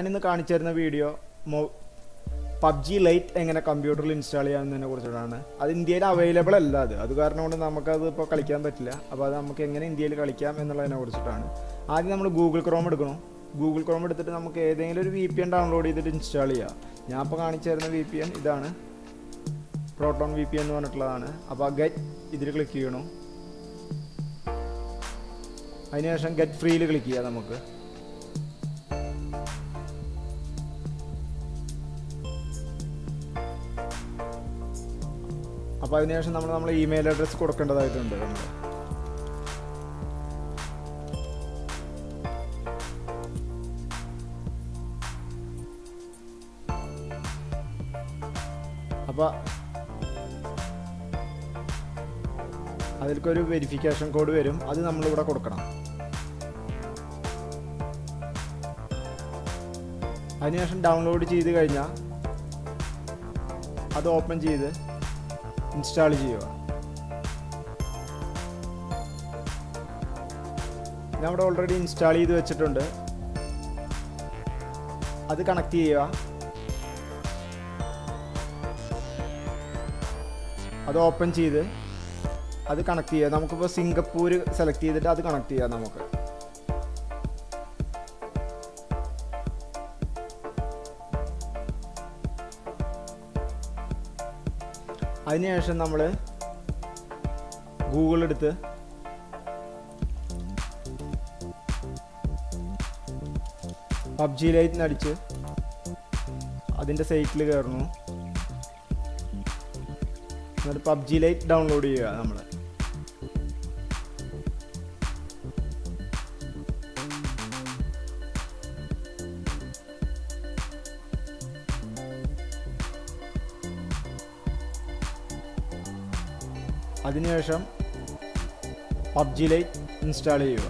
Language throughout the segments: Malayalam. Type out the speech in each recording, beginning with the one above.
ഞാനിന്ന് കാണിച്ചു തരുന്ന വീഡിയോ മൊ പബ്ജി ലൈറ്റ് എങ്ങനെ കമ്പ്യൂട്ടറിൽ ഇൻസ്റ്റാൾ ചെയ്യാമെന്നതിനെ കുറിച്ചിട്ടാണ് അത് ഇന്ത്യയിൽ അവൈലബിൾ അല്ല അത് അത് കാരണം കൊണ്ട് നമുക്കത് ഇപ്പോൾ കളിക്കാൻ പറ്റില്ല അപ്പോൾ അത് നമുക്ക് എങ്ങനെ ഇന്ത്യയിൽ കളിക്കാം എന്നുള്ളതിനെ കുറിച്ചിട്ടാണ് ആദ്യം നമ്മൾ ഗൂഗിൾ ക്രോം എടുക്കണം ഗൂഗിൾ ക്രോം എടുത്തിട്ട് നമുക്ക് ഏതെങ്കിലും ഒരു വി പി എൻ ഡൗൺലോഡ് ചെയ്തിട്ട് ഇൻസ്റ്റാൾ ചെയ്യാം ഞാൻ ഇപ്പോൾ കാണിച്ചു തരുന്ന വി പി എൻ ഇതാണ് പ്രോട്ടോൺ വി പി എൻ എന്ന് പറഞ്ഞിട്ടുള്ളതാണ് അപ്പോൾ ആ ഗെറ്റ് ഇതിൽ ക്ലിക്ക് ചെയ്യണം അതിനുശേഷം ഗെറ്റ് ഫ്രീയിൽ ക്ലിക്ക് ചെയ്യാം നമുക്ക് അപ്പോൾ അതിനുശേഷം നമ്മൾ നമ്മൾ ഇമെയിൽ അഡ്രസ്സ് കൊടുക്കേണ്ടതായിട്ടുണ്ട് നമ്മൾ അപ്പോൾ അതിൽക്കൊരു വെരിഫിക്കേഷൻ കോഡ് വരും അത് നമ്മളിവിടെ കൊടുക്കണം അതിനുശേഷം ഡൗൺലോഡ് ചെയ്ത് കഴിഞ്ഞാൽ അത് ഓപ്പൺ ചെയ്ത് ഇൻസ്റ്റാൾ ചെയ്യുക ഞാൻ ഇവിടെ ഓൾറെഡി ഇൻസ്റ്റാൾ ചെയ്ത് വെച്ചിട്ടുണ്ട് അത് കണക്ട് ചെയ്യുക അത് ഓപ്പൺ ചെയ്ത് അത് കണക്ട് ചെയ്യുക നമുക്കിപ്പോൾ സിംഗപ്പൂർ സെലക്ട് ചെയ്തിട്ട് അത് കണക്ട് ചെയ്യാം നമുക്ക് അതിനുശേഷം നമ്മൾ ഗൂഗിൾ എടുത്ത് പബ്ജി ലൈറ്റ് അടിച്ച് അതിൻ്റെ സൈറ്റിൽ കയറുന്നു എന്നിട്ട് പബ്ജി ലൈറ്റ് ഡൗൺലോഡ് ചെയ്യുക നമ്മൾ അതിനുശേഷം പബ്ജി ലൈറ്റ് ഇൻസ്റ്റാൾ ചെയ്യുക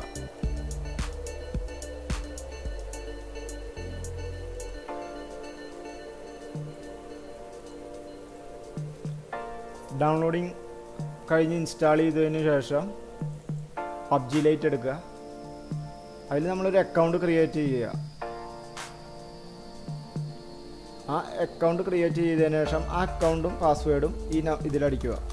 ഡൗൺലോഡിങ് കഴിഞ്ഞ് ഇൻസ്റ്റാൾ ചെയ്തതിന് ശേഷം പബ്ജി ലൈറ്റ് എടുക്കുക അതിൽ നമ്മളൊരു അക്കൗണ്ട് ക്രിയേറ്റ് ചെയ്യുക ആ അക്കൗണ്ട് ക്രിയേറ്റ് ചെയ്തതിന് ശേഷം ആ അക്കൗണ്ടും പാസ്വേഡും ഈ ന- ഇതിലടിക്കുക